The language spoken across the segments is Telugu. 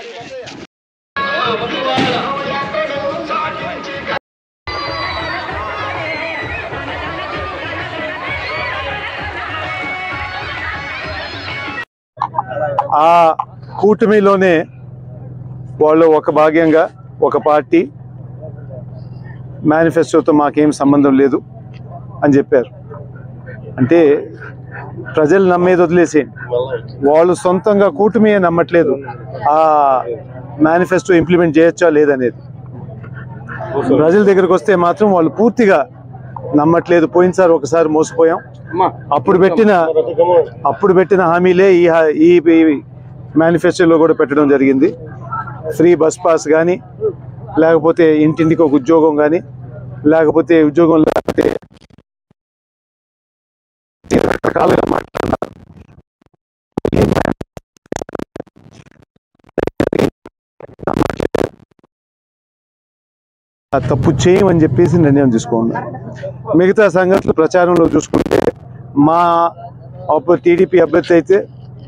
ఆ కూటమిలోనే వాళ్ళు ఒక భాగ్యంగా ఒక పార్టీ మేనిఫెస్టోతో మాకేం సంబంధం లేదు అని చెప్పారు అంటే ప్రజలు నమ్మేది వదిలేసేయండి వాళ్ళు సొంతంగా కూటమి నమ్మట్లేదు ఆ మేనిఫెస్టో ఇంప్లిమెంట్ చేయొచ్చా లేదనేది ప్రజల దగ్గరకు వస్తే మాత్రం వాళ్ళు పూర్తిగా నమ్మట్లేదు పోయినసారి ఒకసారి మోసపోయాం అప్పుడు పెట్టిన అప్పుడు పెట్టిన హామీలే ఈ హా- ఈ మేనిఫెస్టోలో కూడా పెట్టడం జరిగింది ఫ్రీ బస్ పాస్ కానీ లేకపోతే ఇంటింటికి ఒక ఉద్యోగం కానీ లేకపోతే ఉద్యోగం లేకపోతే రకరకాలుగా మాట్లాడినారు ఆ తప్పు చేయమని చెప్పేసి నిర్ణయం తీసుకున్నాం మిగతా సంగతులు ప్రచారంలో చూసుకుంటే మా టీడీపీ అభ్యర్థి అయితే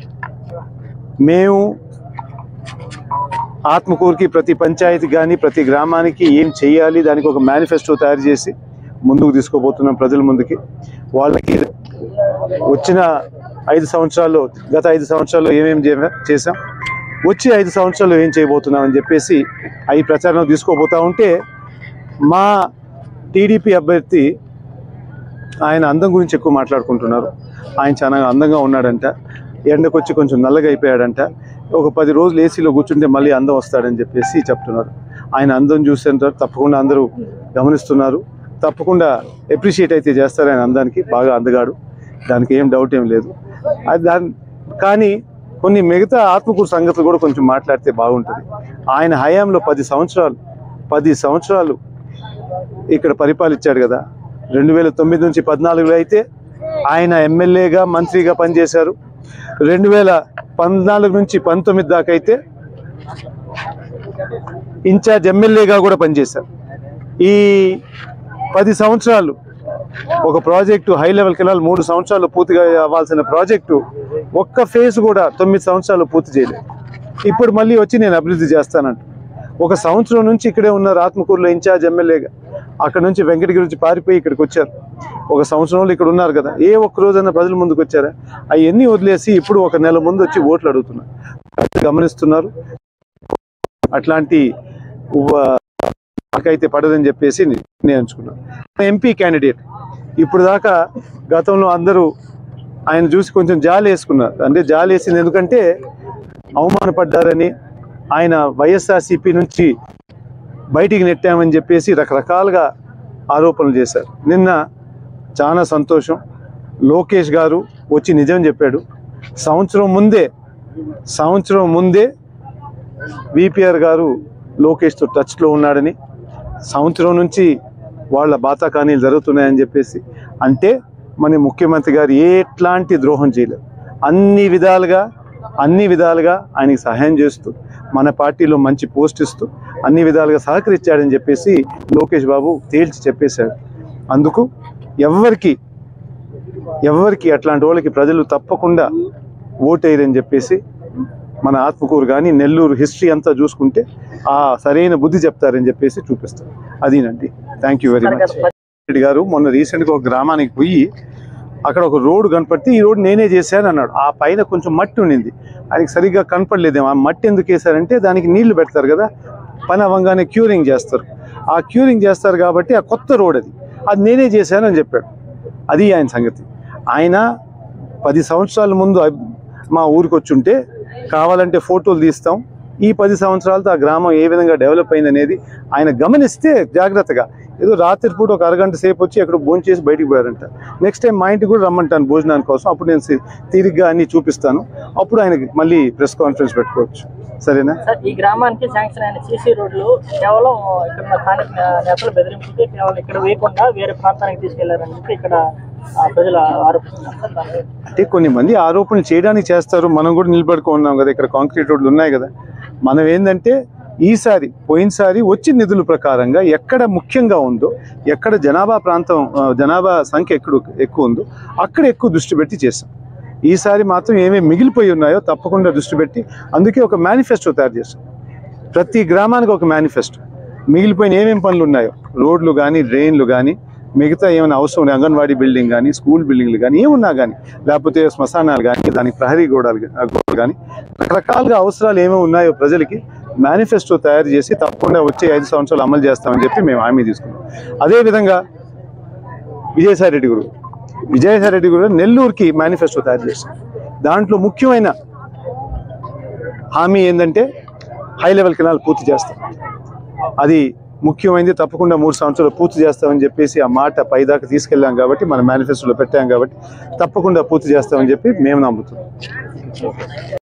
మేము ఆత్మకూరుకి ప్రతి పంచాయతీ కానీ ప్రతి గ్రామానికి ఏం చేయాలి దానికి ఒక మేనిఫెస్టో తయారు చేసి ముందుకు తీసుకోబోతున్నాం ప్రజల ముందుకి వాళ్ళకి వచ్చిన ఐదు సంవత్సరాల్లో గత ఐదు సంవత్సరాల్లో ఏమేమి చే- చేసాం వచ్చి ఐదు సంవత్సరాలు ఏం చేయబోతున్నాం అని చెప్పేసి అవి ప్రచారం తీసుకోబోతా ఉంటే మా టీడీపీ అభ్యర్థి ఆయన అందం గురించి ఎక్కువ మాట్లాడుకుంటున్నారు ఆయన చాలా అందంగా ఉన్నాడంట ఎండకొచ్చి కొంచెం నల్లగా అయిపోయాడంట ఒక పది రోజులు ఏసీలో కూర్చుంటే మళ్ళీ అందం వస్తాడని చెప్పేసి చెప్తున్నారు ఆయన అందం చూసేంత తప్పకుండా అందరూ గమనిస్తున్నారు తప్పకుండా అప్రిషియేట్ అయితే చేస్తారు ఆయన అందానికి బాగా అందగాడు దానికి ఏం డౌట్ ఏం లేదు అది దాని కానీ కొన్ని మిగతా ఆత్మకూరు సంగతులు కూడా కొంచెం మాట్లాడితే బాగుంటుంది ఆయన హయాంలో పది సంవత్సరాలు పది సంవత్సరాలు ఇక్కడ పరిపాలించాడు కదా రెండు వేల తొమ్మిది నుంచి పద్నాలుగులో అయితే ఆయన ఎమ్మెల్యేగా మంత్రిగా పనిచేశారు రెండు వేల పద్నాలుగు నుంచి పంతొమ్మిది దాకా అయితే ఇన్ఛార్జ్ ఎమ్మెల్యేగా కూడా పనిచేశారు ఈ పది సంవత్సరాలు ఒక ప్రాజెక్టు హై లెవెల్ కెనాల్ మూడు సంవత్సరాలు పూర్తిగా అవ్వాల్సిన ప్రాజెక్టు ఒక్క ఫేజ్ కూడా తొమ్మిది సంవత్సరాలు పూర్తి చేయలేదు ఇప్పుడు మళ్ళీ వచ్చి నేను అభివృద్ధి చేస్తానంట ఒక సంవత్సరం నుంచి ఇక్కడే ఉన్నారు ఆత్మకూరులో ఇన్ఛార్జ్ ఎమ్మెల్యేగా అక్కడ నుంచి వెంకటగిరి నుంచి పారిపోయి ఇక్కడికి వచ్చారు ఒక సంవత్సరంలో ఇక్కడ ఉన్నారు కదా ఏ ఒక్క రోజైనా ప్రజల ముందుకు వచ్చారా అవన్నీ వదిలేసి ఇప్పుడు ఒక నెల ముందు వచ్చి ఓట్లు అడుగుతున్నారు ప్రజలు గమనిస్తున్నారు అట్లాంటి ఉవ- నాకైతే పడదని చెప్పేసి నేను ఎంచుకున్నాను ఎంపీ క్యాండిడేట్ ఇప్పుడు దాకా గతంలో అందరూ ఆయన చూసి కొంచెం జాలి వేసుకున్నారు అంటే జాలి వేసింది ఎందుకంటే అవమానపడ్డారని ఆయన వైఎస్ఆర్సీపీ నుంచి బయటికి నెట్టామని చెప్పేసి రకరకాలుగా ఆరోపణలు చేశారు నిన్న చాలా సంతోషం లోకేష్ గారు వచ్చి నిజం చెప్పాడు సంవత్సరం ముందే సంవత్సరం ముందే విపిఆర్ గారు లోకేష్తో టచ్లో ఉన్నాడని సంవత్సరం నుంచి వాళ్ళ బాతాకానీలు జరుగుతున్నాయని చెప్పేసి అంటే మన ముఖ్యమంత్రి గారు ఎట్లాంటి ద్రోహం చేయలేదు అన్ని విధాలుగా అన్ని విధాలుగా ఆయనకి సహాయం చేస్తూ మన పార్టీలో మంచి పోస్ట్ ఇస్తూ అన్ని విధాలుగా సహకరించాడని చెప్పేసి లోకేష్ బాబు తేల్చి చెప్పేశాడు అందుకు ఎవ్వరికి ఎవరికి అట్లాంటి వాళ్ళకి ప్రజలు తప్పకుండా ఓటేయరని చెప్పేసి మన ఆత్మకూరు కానీ నెల్లూరు హిస్టరీ అంతా చూసుకుంటే ఆ సరైన బుద్ధి చెప్తారని చెప్పేసి చూపిస్తారు అదేనండి thank you very much Reddy గారు మొన్న రీసెంట్గా ఒక గ్రామానికి పోయి అక్కడ ఒక రోడ్డు కనపడితే ఈ రోడ్డు నేనే చేశాను అన్నాడు ఆ పైన కొంచెం మట్టి ఉండింది ఆయనకి సరిగ్గా కనపడలేదేమో ఆ మట్టి ఎందుకు వేశారంటే దానికి నీళ్లు పెడతారు కదా పని అవ్వగానే క్యూరింగ్ చేస్తారు ఆ క్యూరింగ్ చేస్తారు కాబట్టి ఆ కొత్త రోడ్ అది అది నేనే చేశాను అని చెప్పాడు అది ఆయన సంగతి ఆయన పది సంవత్సరాల ముందు అబ్- మా ఊరికి వచ్చి ఉంటే కావాలంటే ఫోటోలు తీస్తాం ఈ పది సంవత్సరాలతో ఆ గ్రామం ఏ విధంగా డెవలప్ అయింది అనేది ఆయన గమనిస్తే జాగ్రత్తగా ఏదో రాత్రిపూట ఒక అరగంట సేపు వచ్చి అక్కడ భోజనం చేసి బయటికి పోయారంట నెక్స్ట్ టైం మా ఇంటికి కూడా రమ్మంటాను భోజనానికి కోసం అప్పుడు నేను సి- తీరిగ్గా అన్ని చూపిస్తాను అప్పుడు ఆయనకి మళ్ళీ ప్రెస్ కాన్ఫరెన్స్ పెట్టుకోవచ్చు సరేనా సార్ ఈ గ్రామానికి శాంక్షన్ అయిన సీసీ రోడ్లు కేవలం ఇక్కడ ఉన్న స్థానిక నేతల బెదిరింపుకి కేవలం ఇక్కడ వేయకుండా వేరే ప్రాంతానికి తీసుకెళ్లారని చెప్పి ఇక్కడ ఆ, ప్రజలు ఆరోపిస్తున్నారు సార్ దాని అంటే కొన్ని మంది ఆరోపణలు చేయడానికి చేస్తారు మనం కూడా నిలబడుకున్నాం కదా ఇక్కడ కాంక్రీట్ రోడ్లు ఉన్నాయి కదా మనం ఏంటంటే ఈసారి పోయినసారి వచ్చిన నిధుల ప్రకారంగా ఎక్కడ ముఖ్యంగా ఉందో ఎక్కడ జనాభా ప్రాంతం ఆ, జనాభా సంఖ్య ఎక్కడ ఎక్కువ ఉందో అక్కడ ఎక్కువ దృష్టి పెట్టి చేస్తాం ఈసారి మాత్రం ఏమేమి మిగిలిపోయి ఉన్నాయో తప్పకుండా దృష్టి పెట్టి అందుకే ఒక మేనిఫెస్టో తయారు చేస్తాం ప్రతి గ్రామానికి ఒక మేనిఫెస్టో మిగిలిపోయిన ఏమేమి పనులు ఉన్నాయో రోడ్లు కానీ డ్రైన్లు కానీ మిగతా ఏమైనా అవసరం ఉన్నాయి అంగన్వాడీ బిల్డింగ్ కానీ స్కూల్ బిల్డింగ్లు కానీ ఏమున్నా కానీ లేకపోతే శ్మశానాలు కానీ దానికి ప్రహరీ గోడలు గా- గోడలు కానీ రకరకాలుగా అవసరాలు ఏమేమి ఉన్నాయో ప్రజలకి మేనిఫెస్టో తయారు చేసి తప్పకుండా వచ్చే ఐదు సంవత్సరాలు అమలు చేస్తామని చెప్పి మేము హామీ తీసుకున్నాం అదేవిధంగా విజయసాయి రెడ్డి గురు విజయసాయి రెడ్డి గురు నెల్లూరుకి మేనిఫెస్టో తయారు చేశాం దాంట్లో ముఖ్యమైన హామీ ఏంటంటే హై లెవెల్ కెనాల్ పూర్తి చేస్తాం అది ముఖ్యమైనది తప్పకుండా మూడు సంవత్సరాలు పూర్తి చేస్తామని చెప్పేసి ఆ మాట పైదాకా తీసుకెళ్ళాం కాబట్టి మన మేనిఫెస్టోలో పెట్టాం కాబట్టి తప్పకుండా పూర్తి చేస్తామని చెప్పి మేము నమ్ముతున్నాం